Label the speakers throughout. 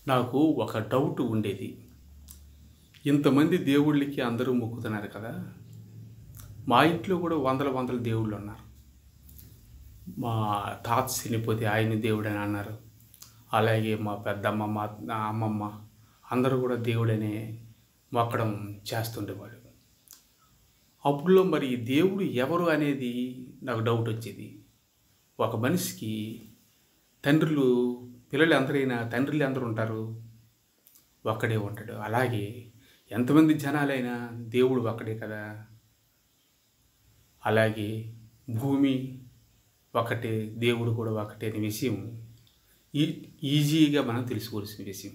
Speaker 1: నాకు ఒక డౌట్ ఉండేది ఇంతమంది దేవుళ్ళకి అందరూ మొక్కుతున్నారు కదా మా ఇంట్లో కూడా వందల వందల దేవుళ్ళు ఉన్నారు మా తాత చనిపోతే ఆయన దేవుడు అని అన్నారు అలాగే మా పెద్దమ్మ మా నా అమ్మమ్మ అందరూ కూడా దేవుడనే మొక్కడం చేస్తుండేవాడు అప్పుడులో మరి దేవుడు ఎవరు అనేది నాకు డౌట్ వచ్చేది ఒక మనిషికి తండ్రులు పిల్లలు ఎందరైనా తండ్రులు ఎందరు ఉంటారు ఒక్కడే ఉంటాడు అలాగే ఎంతమంది జనాలైనా దేవుడు ఒక్కడే కదా అలాగే భూమి ఒకటే దేవుడు కూడా ఒకటే అనే విషయం ఈ ఈజీగా మనం తెలుసుకోవాల్సిన విషయం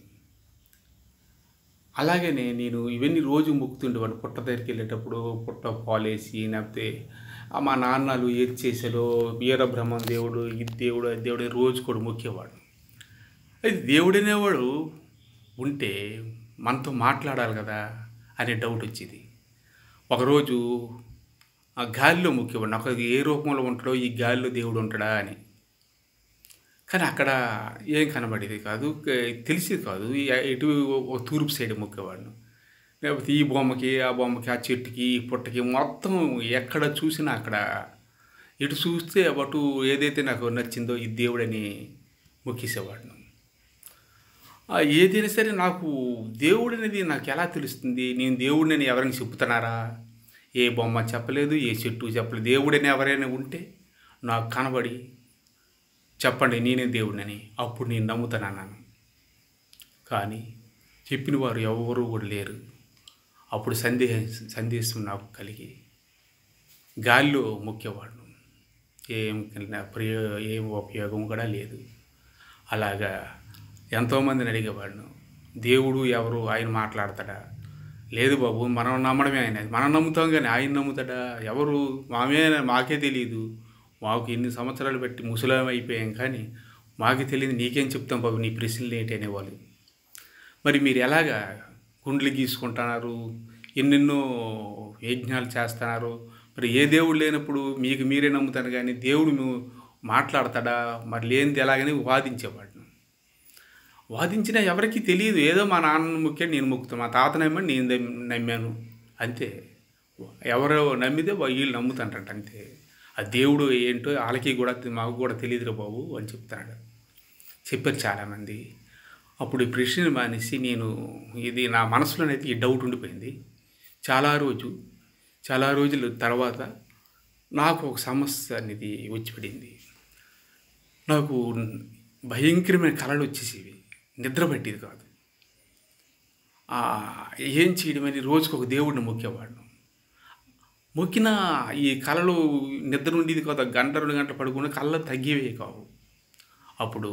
Speaker 1: అలాగనే నేను ఇవన్నీ రోజు మొక్కుతుండేవాడు పుట్ట దగ్గరికి వెళ్ళేటప్పుడు పుట్ట పాలేసి లేకపోతే ఆ మా నాన్నలు ఏది చేసాలో వీరబ్రహ్మం దేవుడు ఇది దేవుడు అది దేవుడు అని రోజు కూడా మొక్కేవాడు అది దేవుడు అనేవాడు ఉంటే మనతో మాట్లాడాలి కదా అనే డౌట్ వచ్చేది ఒకరోజు ఆ గాలిలో మొక్కేవాడు నాకు అది ఏ రూపంలో ఉంటాడో ఈ గాలిలో దేవుడు ఉంటాడా అని కానీ అక్కడ ఏం కనబడేది కాదు క- తెలిసేది కాదు ఈ ఇటు ఒక తూర్పు సైడ్ మొక్కేవాడిని లేకపోతే ఈ బొమ్మకి ఆ బొమ్మకి ఆ చెట్టుకి ఈ పుట్టకి మొత్తం ఎక్కడ చూసినా అక్కడ ఇటు చూస్తే అటు ఏదైతే నాకు నచ్చిందో ఈ దేవుడని మొక్కేసేవాడిని ఆ ఏదైనా సరే నాకు దేవుడు అనేది నాకు ఎలా తెలుస్తుంది నేను దేవుడిని ఎవరైనా చెప్తున్నారా ఏ బొమ్మ చెప్పలేదు ఏ చెట్టు చెప్పలేదు దేవుడని ఎవరైనా ఉంటే నాకు కనబడి చెప్పండి నేనే దేవుడినని అప్పుడు నేను నమ్ముతాను అన్నాను కానీ చెప్పిన వారు ఎవరు కూడా లేరు అప్పుడు సందేహం సందేశం నాకు కలిగి గాలిలో మొక్కేవాడు ఏం కలిగిన ప్రయో ఏం ఉపయోగం కూడా లేదు అలాగా ఎంతోమందిని అడిగేవాడిను దేవుడు ఎవరు ఆయన మాట్లాడతాడా లేదు బాబు మనం నమ్మడమే ఆయన మనం నమ్ముతాం కానీ ఆయన నమ్ముతాడా ఎవరు మామే మాకే తెలియదు మాకు ఎన్ని సంవత్సరాలు పెట్టి ముసలం అయిపోయాం కానీ మాకే తెలియదు నీకేం చెప్తాం బాబు నీ ప్రశ్నలు ఏంటి అనేవాళ్ళు మరి మీరు ఎలాగా గుండ్లు గీసుకుంటున్నారు ఎన్నెన్నో యజ్ఞాలు చేస్తున్నారు మరి ఏ దేవుడు లేనప్పుడు మీకు మీరే నమ్ముతాను కానీ దేవుడు ము- మాట్లాడతాడా మరి లేనిది ఎలాగని వాదించేవాడిని వాదించినా ఎవరికీ తెలియదు ఏదో మా నాన్న ముఖ్యం నేను మొక్కుతాను మా తాత నమ్మని నేను దమ్- నమ్మాను అంతే ఎవరో నమ్మితే వా- వీళ్ళు నమ్ముతాంట అంతే ఆ దేవుడు ఏంటో వాళ్ళకి కూడా మాకు కూడా తెలియదురా బాబు అని చెప్తున్నాడు చెప్పారు చాలామంది అప్పుడు ఈ ప్రశ్న మానేసి నేను ఇది నా మనసులోనైతే ఈ డౌట్ ఉండిపోయింది చాలా రోజు చాలా రోజుల తర్వాత నాకు ఒక సమస్య అనేది వచ్చి పడింది నాకు భయంకరమైన కళలు వచ్చేసేవి నిద్ర పట్టేది కాదు ఆ, ఏం చేయడమని రోజుకు ఒక దేవుడిని మొక్కేవాడిను మొక్కిన ఈ కళలు నిద్ర ఉండేది కాదు ఒక గంట రెండు గంటలు పడుకున్న కళ్ళ తగ్గేవే కావు అప్పుడు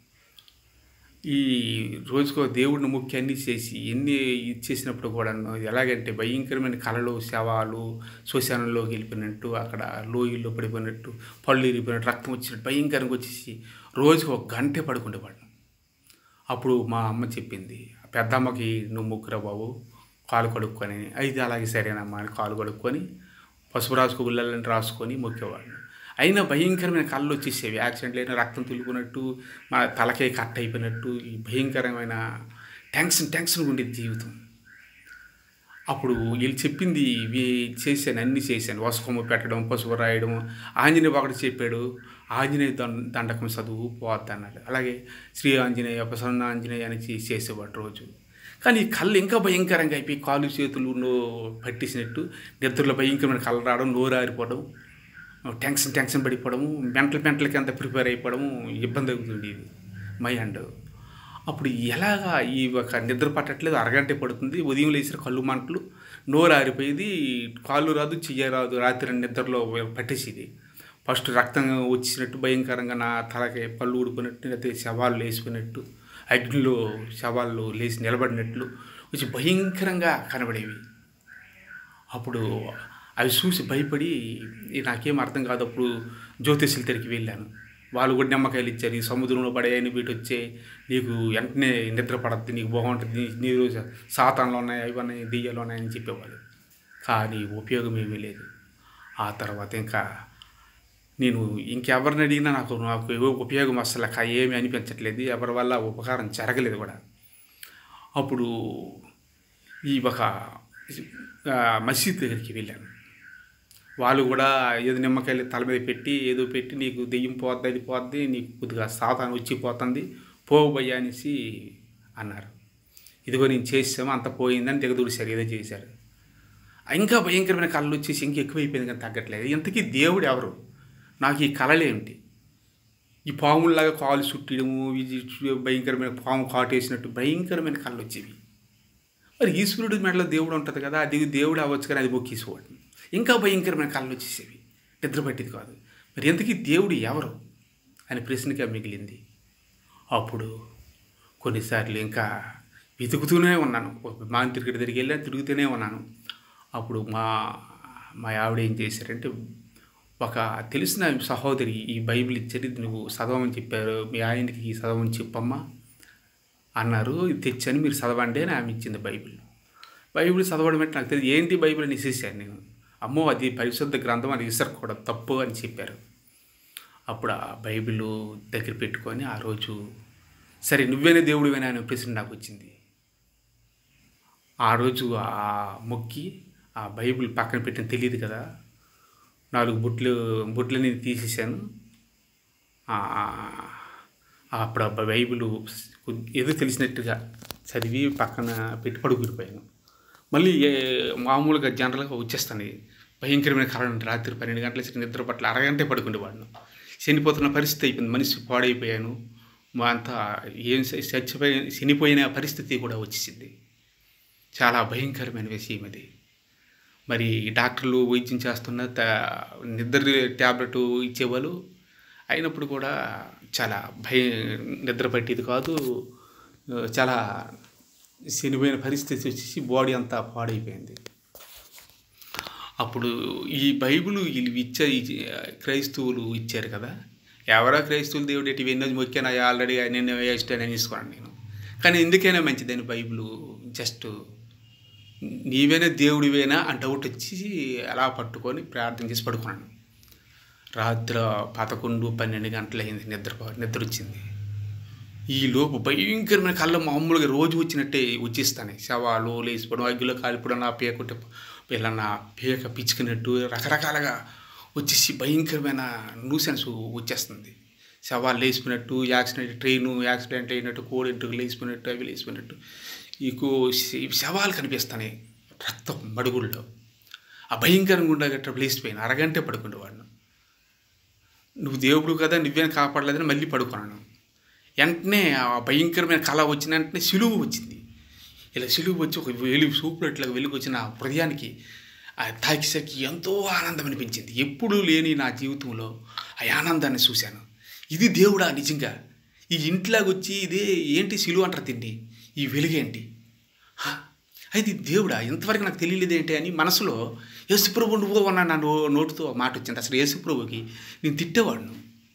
Speaker 1: ఈ రోజుకో దేవుడిని మొక్కి అన్ని చేసి ఎన్ని ఇచ్చేసినప్పుడు కూడా ఎలాగంటే భయంకరమైన కళలు శవాలు శ్మశానంలోకి వెళ్ళిపోయినట్టు అక్కడ లోయల్లో పడిపోయినట్టు పళ్ళు ఇరిగిపోయినట్టు రక్తం వచ్చినట్టు భయంకరంగా వచ్చేసి రోజుకు ఒక గంటే పడుకుండేవాడిని అప్పుడు మా అమ్మ చెప్పింది పెద్దమ్మకి నువ్వు ముగ్గురా బాబు కాలు కడుక్కొని అయితే అలాగే సరేనమ్మా అని కాలు కడుక్కొని పసుపు రాసుకు గుళ్ళని రాసుకొని మొక్కేవాడిని అయినా భయంకరమైన కళ్ళు వచ్చేసేవి యాక్సిడెంట్లు అయినా రక్తం తులుకున్నట్టు మా తలకే కట్ అయిపోయినట్టు ఈ భయంకరమైన టెన్షన్ టెన్షన్ ఉండేది జీవితం అప్పుడు వీళ్ళు చెప్పింది ఇవి చేశాను అన్నీ చేశాను వసకొమ్మ పెట్టడం పసుపు రాయడం ఆంజనేయ ఒకటి చెప్పాడు ఆంజనేయ దండ దండకం చదువు పోద్ది అన్నాడు అలాగే శ్రీ ఆంజనేయ ప్రసన్న ఆంజనేయ అని చే- చేసేవాడు రోజు కానీ ఈ కళ్ళు ఇంకా భయంకరంగా అయిపోయి కాలు చేతులు నో పట్టేసినట్టు నిద్రలో భయంకరమైన కళ్ళు రావడం నోరు ఆరిపోవడం టెన్షన్ టెన్షన్ పడిపోవడము మెంటల్ మెంటల్కి అంత ప్రిపేర్ అయిపోవడము ఇబ్బంది అవుతుంది ఇది మైండ్ అప్పుడు ఎలాగా ఈ ఒక నిద్ర పట్టట్లేదు అరగంటే పడుతుంది ఉదయం లేచిన కళ్ళు మంటలు నోరు ఆరిపోయేది కాళ్ళు రాదు చెయ్య రాదు రాత్రి నిద్రలో పట్టేసేది ఫస్ట్ రక్తం వచ్చినట్టు భయంకరంగా నా తలకి పళ్ళు ఊడిపోయినట్టు లేకపోతే శవాలు లేచిపోయినట్టు అగ్నిలో శవాలు లేచి నిలబడినట్లు వచ్చి భయంకరంగా కనబడేవి అప్పుడు అవి చూసి భయపడి "ఈ నాకేం అర్థం కాదు అప్పుడు జ్యోతిష్యుల దగ్గరికి వెళ్ళాను వాళ్ళు కూడా నిమ్మకాయలు ఇచ్చారు ఈ సముద్రంలో పడేయని వీటి వచ్చే నీకు వెంటనే నిద్ర పడద్దు నీకు బాగుంటుంది నీరు సాతాన్లు ఉన్నాయి అవి ఉన్నాయి దెయ్యాలు ఉన్నాయని చెప్పేవాళ్ళు కానీ ఉపయోగం ఏమీ లేదు ఆ తర్వాత ఇంకా నేను ఇంకెవరిని అడిగినా నాకు నాకు ఏవో ఉపయోగం అసలు ఏమీ అనిపించట్లేదు ఎవరి వల్ల ఉపకారం జరగలేదు కూడా అప్పుడు ఈ ఒక ఆ, మసీద్ దగ్గరికి వెళ్ళాను వాళ్ళు కూడా ఏదో నిమ్మకాయలు తల మీద పెట్టి ఏదో పెట్టి నీకు దెయ్యం పోద్ది అది పోద్ది నీకు కొద్దిగా సాతాను వచ్చిపోతుంది పోవు భయ్యా అనేసి అన్నారు ఇదిగో నేను చేసాము అంత పోయిందని దిగదూడిశారు ఏదో చేశారు ఇంకా భయంకరమైన కళలు వచ్చేసి ఇంకా ఎక్కువైపోయింది కానీ తగ్గట్లేదు ఇంతకీ దేవుడు ఎవరు నాకు ఈ కళలేమిటి ఈ పాముల్లాగా కాలు చుట్టడము ఇది భయంకరమైన పాము కాటేసినట్టు భయంకరమైన కళ్ళు వచ్చేవి మరి ఈశ్వరుడి మెడలో దేవుడు ఉంటుంది కదా అది దేవుడు అవ్వచ్చు కానీ అది మొక్కేసేవాడు ఇంకా భయంకరమైన కళ్ళు వచ్చేసేవి నిద్ర పట్టేది కాదు మరి ఎంతకీ దేవుడు ఎవరు అని ప్రశ్నగా మిగిలింది అప్పుడు కొన్నిసార్లు ఇంకా వెతుకుతూనే ఉన్నాను మాన్ తిరిగి తిరిగి వెళ్ళి తిరుగుతూనే ఉన్నాను అప్పుడు మా మా ఆవిడ ఏం చేశారంటే ఒక తెలిసిన సహోదరి ఈ బైబిల్ ఇచ్చారు ఇది నువ్వు చదవమని చెప్పారు మీ ఆయనకి ఈ చదవమని చెప్పమ్మా అన్నారు ఇది తెచ్చాను మీరు చదవండి అని ఆమె ఇచ్చింది బైబిల్ బైబిల్ చదవడం అంటే నాకు తెలియదు ఏంటి బైబిల్ అని ఇసేసాను నేను అమ్మో అది పరిశుద్ధ గ్రంథం అది విసరకూడదు తప్పు అని చెప్పారు అప్పుడు ఆ బైబిల్ దగ్గర పెట్టుకొని ఆ రోజు సరే నువ్వేనే దేవుడివేనా అనే ప్రశ్న నాకు వచ్చింది ఆ రోజు ఆ మొక్కి ఆ బైబిల్ పక్కన పెట్టిన తెలియదు కదా నాలుగు బుట్లు బుట్లని తీసేసాను ఆ, అప్పుడు ఆ బైబిల్ ఏదో తెలిసినట్టుగా చదివి పక్కన పెట్టి పడుకుడిపోయాను మళ్ళీ ఏ- మామూలుగా జనరల్గా వచ్చేస్తాను భయంకరమైన కారణం రాత్రి పన్నెండు గంటల సేపు నిద్ర పట్ల అరగంటే పడుకునేవాడిను చనిపోతున్న పరిస్థితి అయిపోయింది మనిషి పాడైపోయాను మా అంతా ఏం చ- చచ్చిపోయి చనిపోయిన పరిస్థితి కూడా వచ్చేసింది చాలా భయంకరమైన విషయం అది మరి డాక్టర్లు వైద్యం చేస్తున్న త- నిద్ర ట్యాబ్లెట్ ఇచ్చేవాళ్ళు అయినప్పుడు కూడా చాలా భయం నిద్ర పట్టేది కాదు చాలా చనిపోయిన పరిస్థితి వచ్చేసి బాడీ అంతా పాడైపోయింది అప్పుడు ఈ బైబిల్ వీళ్ళు ఇచ్చే ఈ క్రైస్తవులు ఇచ్చారు కదా ఎవరో క్రైస్తవులు దేవుడు ఎటు ఎన్నో మొక్కాను ఆల్రెడీ నేను ఇష్టాన్ని తీసుకోండి నేను కానీ ఎందుకైనా మంచిదని బైబిల్ జస్ట్ నీవేనా దేవుడివేనా అని డౌట్ వచ్చి అలా పట్టుకొని ప్రార్థన చేసి పడుకున్నాను రాత్రి పదకొండు పన్నెండు గంటలు అయింది నిద్ర నిద్ర వచ్చింది ఈ లోపు భయంకరమైన కళ్ళ మామూలుగా రోజు వచ్చినట్టే వచ్చేస్తాను శవాలు లేచిపోవడం అగ్గిలో కాలిపోవడం నా పేకుంటే ఇలా నా పేక పిచ్చుకున్నట్టు రకరకాలుగా వచ్చేసి భయంకరమైన న్యూసెన్స్ వచ్చేస్తుంది శవాలు లేచిపోయినట్టు యాక్సిడెంట్ ట్రైను యాక్సిడెంట్ అయినట్టు కోడి ఎంట్రుకు లేచిపోయినట్టు అవి లేచిపోయినట్టు ఇకు శవాలు కనిపిస్తాయి రక్తం మడుగుల్లో ఆ భయంకరంగా ఉండగట్ట లేచిపోయాను అరగంటే పడుకునేవాడిని నువ్వు దేవుడు కదా నువ్వేం కాపాడలేదని మళ్ళీ పడుకున్నాను వెంటనే ఆ భయంకరమైన కళ వచ్చిన వెంటనే సిలువు వచ్చింది ఇలా సిలువు వచ్చి ఒక వెలుగు సూపులు ఇట్లా వెలుగు వచ్చి నా హృదయానికి ఆ తాకిసరికి ఎంతో ఆనందం అనిపించింది ఎప్పుడూ లేని నా జీవితంలో ఆ ఆనందాన్ని చూశాను ఇది దేవుడా నిజంగా ఈ ఇంట్లోకి వచ్చి ఇదే ఏంటి సిలువ అంటారు తిండి ఈ వెలుగేంటి హా, అయితే ఇది దేవుడా ఇంతవరకు నాకు తెలియలేదేంటి అని మనసులో యేసుప్రభు నువ్వు అన్న నా నో నోటితో మాట వచ్చింది అసలు యేసుప్రభుకి నేను తిట్టేవాడును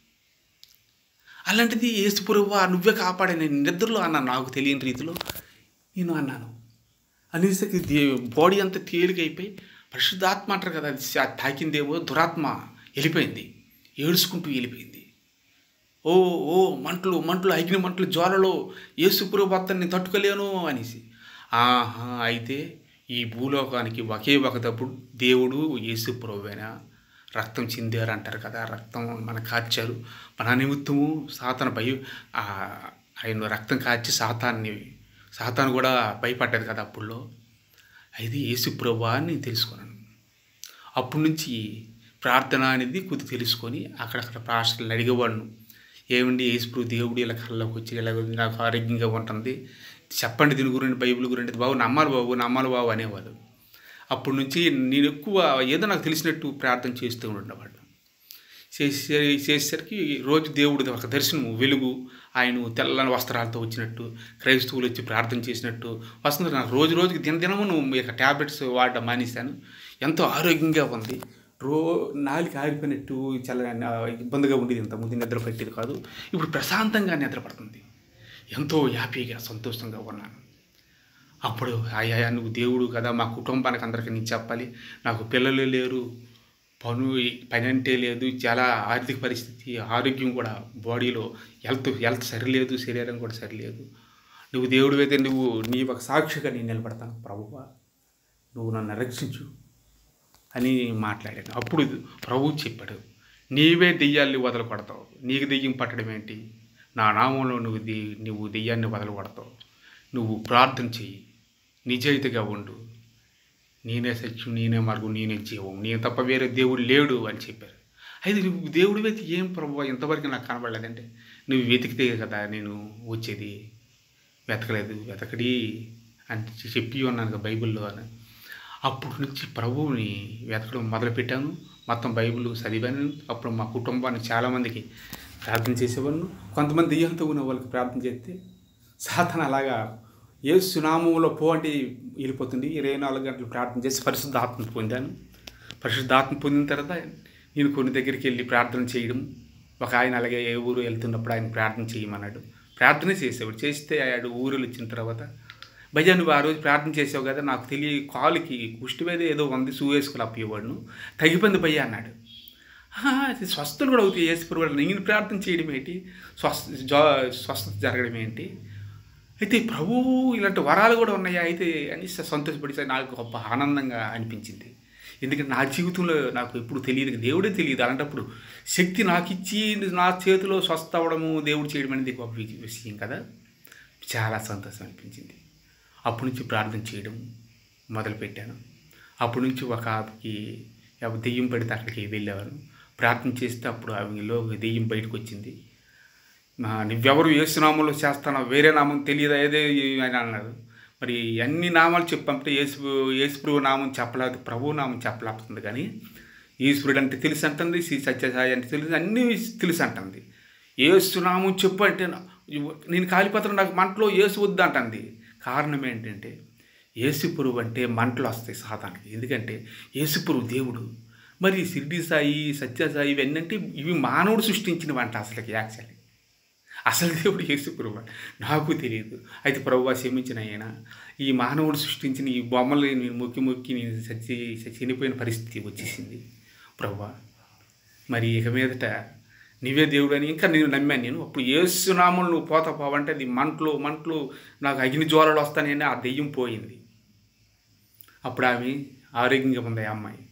Speaker 1: అలాంటిది యేసుప్రభు నువ్వే కాపాడే నేను నిద్రలో అన్నాను నాకు తెలియని రీతిలో నేను అన్నాను అనేసరికి దే బాడీ అంతా తేలికైపోయి పరిశుద్ధాత్మ అంటారు కదా అది ఆ తాకిందేమో దురాత్మ వెళ్ళిపోయింది ఏడుచుకుంటూ వెళ్ళిపోయింది ఓ ఓ మంటలు మంటలు అగ్ని మంటలు జ్వాలలో యేసుప్రభు భర్తని తట్టుకోలేను అనేసి ఆహా అయితే ఈ భూలోకానికి ఒకే ఒక తప్పుడు దేవుడు యేసుప్రభువేనా రక్తం చిందారు అంటారు కదా రక్తం మన కార్చారు మన నిమిత్తము సాతాన భయ ఆ, ఆయన రక్తం కార్చి సాతాన్ని సాతాను కూడా భయపడ్డది కదా అప్పుడులో అయితే యేసుప్రభు అని నేను తెలుసుకున్నాను అప్పటి నుంచి ప్రార్థన అనేది కొద్ది తెలుసుకొని అక్కడక్కడ ప్రార్థనలు అడిగేవాడిను ఏమండి యేసుప్రభు దేవుడు ఇలా కళ్ళలోకి వచ్చి ఇలా నాకు ఆరోగ్యంగా ఉంటుంది చెప్పండి దీని గురించి బైబిల్ గురించి బాబు నమ్మాలి బాబు నమ్మాలి బాబు అనేవాళ్ళు అప్పటి నుంచి నేను ఎక్కువ ఏదో నాకు తెలిసినట్టు ప్రార్థన చేస్తూ ఉండేవాడు చేసే చేసేసరికి రోజు దేవుడి ఒక దర్శనము వెలుగు ఆయన తెల్లని వస్త్రాలతో వచ్చినట్టు క్రైస్తవులు వచ్చి ప్రార్థన చేసినట్టు వస్తుంది నాకు రోజు రోజుకి దినదినము నువ్వు ఇక ట్యాబ్లెట్స్ వాడడం మానేశాను ఎంతో ఆరోగ్యంగా ఉంది రో నాలుగు ఆరిపోయినట్టు చాలా నా- ఇబ్బందిగా ఉండేది ఇంతకుముందు నిద్ర పెట్టేది కాదు ఇప్పుడు ప్రశాంతంగా నిద్ర పడుతుంది ఎంతో హ్యాపీగా సంతోషంగా ఉన్నాను అప్పుడు అయ్యా నువ్వు దేవుడు కదా మా కుటుంబానికి అందరికీ నేను చెప్పాలి నాకు పిల్లలు లేరు పను పని అంటే లేదు చాలా ఆర్థిక పరిస్థితి ఆరోగ్యం కూడా బాడీలో హెల్త్ హెల్త్ సరిలేదు శరీరం కూడా సరిలేదు నువ్వు దేవుడివైతే నువ్వు నీ ఒక సాక్షిగా నేను నిలబడతాను ప్రభువా నువ్వు నన్ను రక్షించు అని మాట్లాడాను అప్పుడు ప్రభువు చెప్పాడు నీవే దెయ్యాల్ని వదలు కొడతావు నీకు దెయ్యం పట్టడం ఏంటి నా నామంలో నువ్వు దె నువ్వు దెయ్యాన్ని వదలు కొడతావు నువ్వు ప్రార్థన చెయ్యి నిజాయితీగా ఉండు నేనే సత్యం నేనే మార్గం నేనే జీవం నేను తప్ప వేరే దేవుడు లేడు అని చెప్పారు అయితే నువ్వు దేవుడి వెతి ఏం ప్రభు ఇంతవరకు నాకు కనబడలేదంటే నువ్వు వెతికితే కదా నేను వచ్చేది వెతకలేదు వెతకడి అని చెప్పి ఉన్నాను కదా బైబిల్లో అని అప్పటి నుంచి ప్రభువుని వెతకడం మొదలుపెట్టాను మొత్తం బైబిల్ చదివాను అప్పుడు మా కుటుంబానికి చాలామందికి ప్రార్థన చేసేవాళ్ళు కొంతమంది దెయ్యంతో ఉన్న వాళ్ళకి ప్రార్థన చేస్తే సాధన అలాగా ఏ సునామంలో పో అంటే వెళ్ళిపోతుంది ఇరవై నాలుగు గంటలు ప్రార్థన చేసి పరిశుద్ధ ఆత్మ పొందాను పరిశుద్ధ ఆత్మ పొందిన తర్వాత నేను కొన్ని దగ్గరికి వెళ్ళి ప్రార్థన చేయడం ఒక ఆయన అలాగే ఏ ఊరు వెళ్తున్నప్పుడు ఆయన ప్రార్థన చేయమన్నాడు ప్రార్థన చేసేవాడు చేస్తే ఆయన ఊరిలో వచ్చిన తర్వాత భయ్యా నువ్వు ఆ రోజు ప్రార్థన చేసావు కదా నాకు తెలియ కాలుకి కుష్టి మీద ఏదో ఉంది షూ వేసుకుని అప్పేవాడును తగ్గిపోయింది భయ్యా అన్నాడు "ఆ, అది స్వస్థలు కూడా అవుతాయి వేసుకుని నేను ప్రార్థన చేయడం ఏంటి స్వస్థ జా స్వస్థత జరగడం ఏంటి అయితే ప్రభువు ఇలాంటి వరాలు కూడా ఉన్నాయా అయితే అని సంతోషపడి నాకు గొప్ప ఆనందంగా అనిపించింది ఎందుకంటే నా జీవితంలో నాకు ఎప్పుడు తెలియదు దేవుడే తెలియదు అలాంటప్పుడు శక్తి నాకు ఇచ్చి నా చేతిలో స్వస్థ అవ్వడము దేవుడు చేయడం అనేది గొప్ప వి- విషయం కదా చాలా సంతోషం అనిపించింది అప్పటి నుంచి ప్రార్థన చేయడం మొదలుపెట్టాను అప్పటి నుంచి ఒక ఆమెకి ఎవ- దెయ్యం పడితే అక్కడికి వెళ్ళేవాను ప్రార్థన చేస్తే అప్పుడు ఆమెలో దెయ్యం బయటకు వచ్చింది మా నువ్వెవరు ఏసునామంలో చేస్తానో వేరే నామం తెలియదా ఏదే అని అన్నారు మరి అన్ని నామాలు చెప్పంటే యేసు యేసుప్రభు నామం చెప్పలేదు ప్రభు నామం చెప్పలేకపోతుంది కానీ ఈశ్వరుడు అంటే తెలుసు అంటుంది శ్రీ సత్యసాయి అంటే తెలుసు అన్నీ తెలుసు అంటుంది ఏసునామం చెప్పు అంటే నా- నేను కాలిపోతాను నాకు మంటలో ఏసు వద్దు అంటుంది కారణం ఏంటంటే యేసుపురువు అంటే మంటలు వస్తాయి సాతానికి ఎందుకంటే యేసుపురువు దేవుడు మరి షిర్డి సాయి సత్యసాయి ఇవన్నీ అంటే ఇవి మానవుడు సృష్టించిన వంట అసలుకి యాక్చువల్లీ అసలు దేవుడు యేసుప్రభు నాకు తెలియదు అయితే ప్రభు క్షమించిన ఆయన ఈ మానవుడు సృష్టించిన ఈ బొమ్మలు నేను మొక్కి మొక్కి నేను చచ్చి చనిపోయిన పరిస్థితి వచ్చేసింది ప్రభు మరి ఇక మీదట నీవే దేవుడు అని ఇంకా నేను నమ్మాను నేను అప్పుడు ఏసునామలు నువ్వు పోతా పోవంటే అది మంటలు మంటలు నాకు అగ్ని జ్వాలలు వస్తానని ఆ దెయ్యం పోయింది అప్పుడు ఆమె ఆరోగ్యంగా ఉంది ఆ అమ్మాయి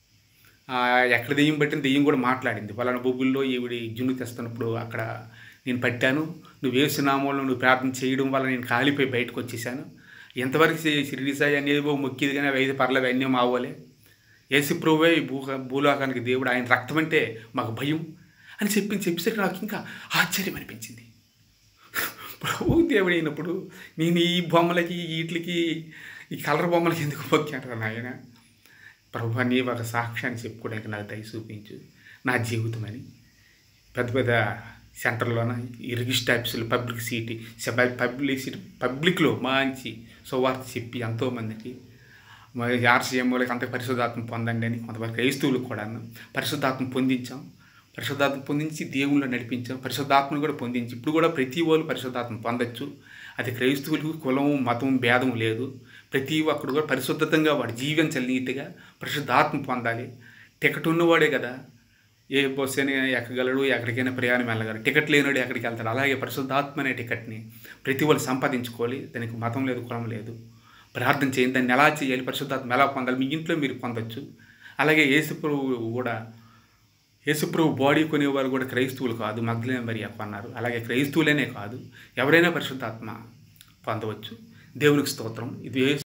Speaker 1: ఆ, ఎక్కడ దెయ్యం పట్టిన దెయ్యం కూడా మాట్లాడింది పలానా బొబ్బుల్లో ఈవిడి జున్ను తెస్తున్నప్పుడు అక్కడ నేను పట్టాను నువ్వు వేసునామంలో నువ్వు ప్రార్థన చేయడం వల్ల నేను కాలిపోయి బయటకు వచ్చేసాను ఎంతవరకు షిరిడి సాయి అనేది ఓ మొక్కిది కానీ అవి అయితే పర్లేదు అన్నీ మావోలే ఏసు ప్రభువే ఈ భూ భూలోకానికి దేవుడు ఆయన రక్తం అంటే మాకు భయం అని చెప్పి చెప్పేసరికి నాకు ఇంకా ఆశ్చర్యం అనిపించింది ప్రభు దేవుడు అయినప్పుడు నేను ఈ బొమ్మలకి వీటికి ఈ కలర్ బొమ్మలకి ఎందుకు మొక్కాను నాయన ప్రభు నీ ఒక సాక్ష్యాన్ని చెప్పుకోవడానికి నాకు దయ చూపించు నా జీవితం అని పెద్ద పెద్ద సెంటర్లోన ఈ రిజిస్టర్ ఆఫీసులు పబ్లిక్ సిటీ పబ్లిసిటీ పబ్లిక్లో మంచి సువార్త చెప్పి ఎంతోమందికి మరి ఆర్సీఎంఓలకి అంత పరిశుద్ధాత్మ పొందండి అని కొంతమంది క్రైస్తవులకు కూడా పరిశుద్ధాత్మ పొందించాం పరిశుద్ధాత్మ పొందించి దేవుళ్ళు నడిపించాం పరిశుద్ధాత్మను కూడా పొందించి ఇప్పుడు కూడా ప్రతి వాళ్ళు పరిశుద్ధాత్మ పొందొచ్చు అది క్రైస్తవులకు కులం మతం భేదం లేదు ప్రతి ఒక్కడు కూడా పరిశుద్ధతంగా వాడు జీవించాలి నీట్గా పరిశుద్ధాత్మ పొందాలి టికెట్ ఉన్నవాడే కదా ఏ బస్సు అయినా ఎక్కగలడు ఎక్కడికైనా ప్రయాణం వెళ్ళగలడు టికెట్ లేనివాడు ఎక్కడికి వెళ్తాడు అలాగే పరిశుద్ధాత్మ అనే టికెట్ని ప్రతి వాళ్ళు సంపాదించుకోవాలి దానికి మతం లేదు కులం లేదు ప్రార్థన చేయండి దాన్ని ఎలా చేయాలి పరిశుద్ధాత్మ ఎలా పొందాలి మీ ఇంట్లో మీరు పొందొచ్చు అలాగే యేసుప్రభు కూడా యేసుప్రభు బాడీ కొనేవారు కూడా క్రైస్తవులు కాదు మగ్ధులైన మరి కొన్నారు అలాగే క్రైస్తవులనే కాదు ఎవరైనా పరిశుద్ధాత్మ పొందవచ్చు దేవునికి స్తోత్రం ఇది